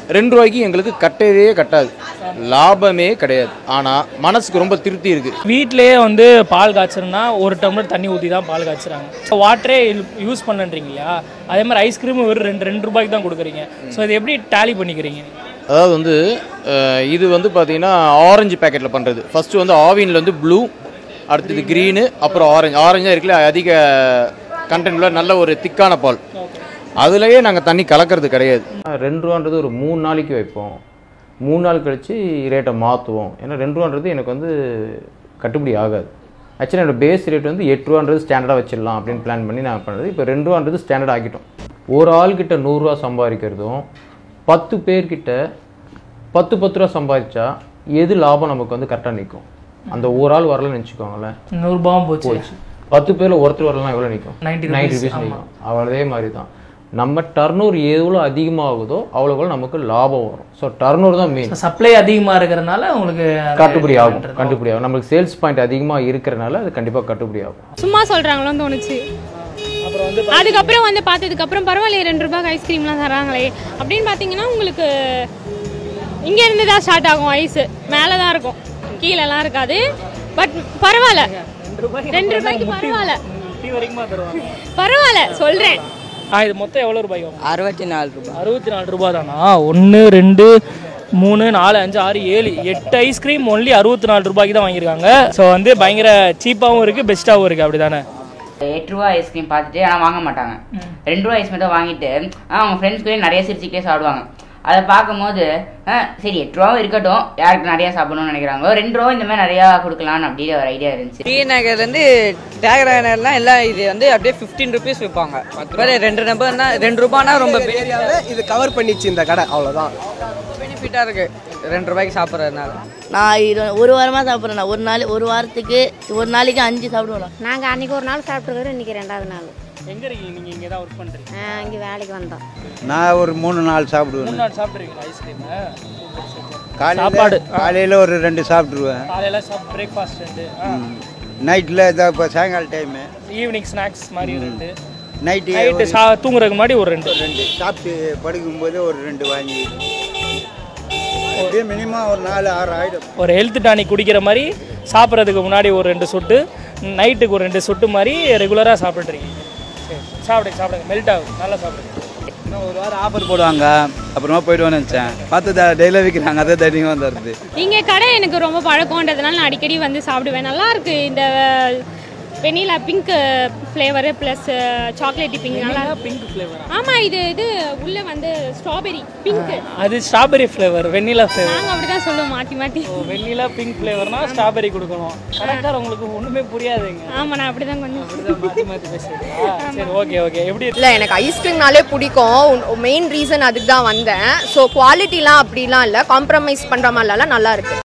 ரெண்டு ரூபாய்க்கு எங்களுக்கு கட்டவே கட்டாது லாபமே கிடையாது ஆனால் மனசுக்கு ரொம்ப திருப்தி இருக்குது வீட்டிலேயே வந்து பால் காய்ச்சறனா ஒரு டம்ளர் தண்ணி ஊற்றி தான் பால் காய்ச்சுறாங்க வாட்டரே யூஸ் பண்ணுன்றீங்க இல்லையா அதே மாதிரி ஐஸ்கிரீம் வெறும் ரெண்டு ரெண்டு ரூபாய்க்கு தான் கொடுக்குறீங்க ஸோ இது எப்படி டேலி பண்ணிக்கிறீங்க அதாவது வந்து அஹ், இது வந்து பார்த்தீங்கன்னா ஆரஞ்சு பேக்கெட்டில் பண்ணுறது ஃபஸ்ட்டு வந்து ஆவினில் வந்து ப்ளூ அடுத்தது க்ரீனு அப்புறம் ஆரஞ்சு ஆரஞ்சாக இருக்குல்ல அதிக கண்டென்ட் உள்ள நல்ல ஒரு திக்கான பால் அதுலேயே நாங்கள் தண்ணி கலக்கிறது கிடையாது ரெண்டு ரூபான்றது ஒரு மூணு நாளைக்கு வைப்போம் மூணு நாள் கழித்து ரேட்டை மாற்றுவோம் ஏன்னா ரெண்டு ரூபான்றது எனக்கு வந்து கட்டுப்படி ஆகாது ஆக்சுவலி என்னோட பேஸ் ரேட் வந்து எட்டு ரூபான்றது ஸ்டாண்டர்டாக வச்சிடலாம் அப்படின்னு பிளான் பண்ணி நான் பண்ணுறது இப்போ ரெண்டு ரூபான்றது ஸ்டாண்டர்ட் ஆக்கிட்டோம் ஒரு ஆள்கிட்ட நூறுரூவா சம்பாதிக்கிறதும் பத்து பேர்கிட்ட பத்து பத்து ரூபா சம்பாதிச்சா எது லாபம் நமக்கு வந்து கரெக்டாக நிற்கும் அந்த ஒரு ஆள் வரலன்னு வச்சுக்கோங்களேன் நூறுரூபாவும் போச்சு பத்து பேரில் ஒருத்தர் வரலாம் எவ்வளோ நிற்கும் 90 நைன்டி ருபீஸ் நிற்கும் அவ்வளோதே மாதிரி தான் நம்ம டர்னோர் எவ்வளோ அதிகமாகுதோ அவ்வளோ நமக்கு லாபம் வரும் ஸோ டர்னோர் தான் மெயின் சப்ளை அதிகமாக இருக்கிறதுனால உங்களுக்கு அது கட்டுப்படி ஆகும் கட்டுப்படி ஆகும் நம்மளுக்கு சேல்ஸ் பாயிண்ட் அதிகமாக இருக்கிறனால அது கண்டிப்பாக கட்டுப்படி ஆகும் சும்மா சொல்றாங்களோன்னு தோணுச்சு அப்புறம் வந்து அதுக்கப்புறம் வந்து பார்த்ததுக்கு அப்புறம் பரவாயில்லையே ரெண்டு ரூபாய்க்கு ஐஸ்கிரீம்லாம் தராங்களே அப்படின்னு பார்த்தீங்கன்னா உங்களுக்கு இங்க இருந்து தான் ஸ்டார்ட் ஆகும் ஐஸ் மேலே தான் இருக்கும் கீழெல்லாம் இருக்காது பட் பரவாயில்ல ரெண்டு ரூபாய்க்கு பரவாயில்ல டீ வரைக்குமா தருவாங்க பரவாயில்ல சொல்றேன் ஆ இது மொத்தம் எவ்வளோ ரூபாய்க்கு வாங்க அறுபத்தி நாலு ரூபாய் அறுபத்தி நாலு ரூபா தானா ஒன்று ரெண்டு மூணு நாலு அஞ்சு ஆறு ஏழு எட்டு ஐஸ்கிரீம் ஒன்லி அறுபத்தி நாலு ரூபாய்க்கு தான் வாங்கியிருக்காங்க ஸோ வந்து பயங்கர சீப்பாகவும் இருக்குது பெஸ்ட்டாகவும் இருக்குது அப்படி தானே எட்டு ரூபா ஐஸ்கிரீம் பார்த்துட்டு ஆனால் வாங்க மாட்டாங்க ரெண்டு ரூபா ஐஸ்கிரீம் தான் வாங்கிட்டு ஆ, அவங்க ஃப்ரெண்ட்ஸ் கூட நிறைய சிரிச்சுக்கிட்டே சாப்பிடுவாங்க அதை பார்க்கும்போது ஆ, சரி எட்டு ரூபாவும் இருக்கட்டும் யாருக்கு நிறையா சாப்பிடணும்னு நினைக்கிறாங்களோ ரெண்டு ரூபா இந்த மாதிரி நிறையா கொடுக்கலான்னு அப்படியே ஒரு ஐடியா இருந்துச்சு டி நகர்லேருந்து தியாகராயனர்லாம் எல்லாம் இது வந்து அப்படியே ஃபிஃப்டீன் ருபீஸ் விற்பாங்க மற்றபடி ரெண்டு நம்பர்னா ரெண்டு ரூபானா ரொம்ப ஏரியாவை இது கவர் பண்ணிச்சு இந்த கடை அவ்வளோதான் பெனிஃபிட்டாக இருக்கு ரெண்டு ரூபாய்க்கு சாப்பிட்றதுனால நான் இரு ஒரு வாரமாக சாப்பிட்றேன் ஒரு நாள் ஒரு வாரத்துக்கு ஒரு நாளைக்கு அஞ்சு சாப்பிடுவேன் நாங்கள் அன்றைக்கி ஒரு நாள் சாப்பிட்டுருக்கோம் இன்றைக்கி ரெண்டாவது நாள் எங்கே இருக்கீங்க நீங்கள் இங்கே தான் ஒர்க் பண்ணுறீங்க இங்கே வேலைக்கு வந்தோம் நான் ஒரு மூணு நாள் சாப்பிடுவேன் மூணு நாள் சாப்பிட்றீங்களா ஐஸ்கிரீமு காலையில் சாப்பாடு. காலையில் ஒரு ரெண்டு சாப்பிட்ருவேன் காலையில் சாப் பிரேக்ஃபாஸ்ட் ரெண்டு நைட்டில் இதை இப்போ சாயங்கால டைமு ஈவினிங் ஸ்நாக்ஸ் மாதிரி ரெண்டு நைட்டு நைட்டு சா தூங்குறதுக்கு முன்னாடி ஒரு ரெண்டு ரெண்டு சாப்பிட்டு படுக்கும்போது ஒரு ரெண்டு வாங்கி அப்படியே மினிமம் ஒரு நாலு ஆறு ஆயிடும் ஒரு ஹெல்த் டானிக் குடிக்கிற மாதிரி சாப்பிட்றதுக்கு முன்னாடி ஒரு ரெண்டு சொட்டு நைட்டுக்கு ஒரு ரெண்டு சொட்டு மாதிரி ரெகுலராக சாப்பிட்றீங்க சரி சாப்பிடுங்க சாப்பிடுங்க மெல்ட் ஆகும் நல்லா சாப்பிடுங்க இன்னும் ஒரு வாரம் ஆஃபர் போடுவாங்க அப்புறமா போயிடுவேன்னு நினச்சேன் பார்த்து டெய்லியும் விற்கிறாங்க அதே தைரியமாக வந்துடுது இங்கே கடை எனக்கு ரொம்ப பழக்கம்ன்றதுனால நான் அடிக்கடி வந்து சாப்பிடுவேன் நல்லா இருக்கு இந்த வெனிலா பிங்க் ஃப்ளேவரு ப்ளஸ் சாக்லேட்டி பிங்க் நல்லா பிங்க் ஃப்ளேவர் ஆமாம் இது இது உள்ள வந்து ஸ்ட்ராபெரி பிங்க் அது ஸ்ட்ராபெரி ஃப்ளேவர் வெண்ணிலா ஃப்ளேவர் நாங்கள் அப்படி தான் சொல்லுவோம் மாற்றி மாற்றி வெண்ணிலா பிங்க் ஃப்ளேவர்னா ஸ்ட்ராபெரி கொடுக்கணும் கரெக்டாக உங்களுக்கு ஒன்றுமே புரியாதுங்க ஆமாம் நான் அப்படி தான் கொஞ்சம் அப்படிதான் மாற்றி மாற்றி பேசுறீங்களா சரி ஓகே ஓகே எப்படி இல்லை எனக்கு ஐஸ்கிரீம்னாலே பிடிக்கும் மெயின் ரீசன் அதுக்கு தான் வந்தேன் ஸோ குவாலிட்டிலாம் அப்படிலாம் இல்லை காம்ப்ரமைஸ் பண்ணுற மாதிரிலாம் நல்லா இருக்கு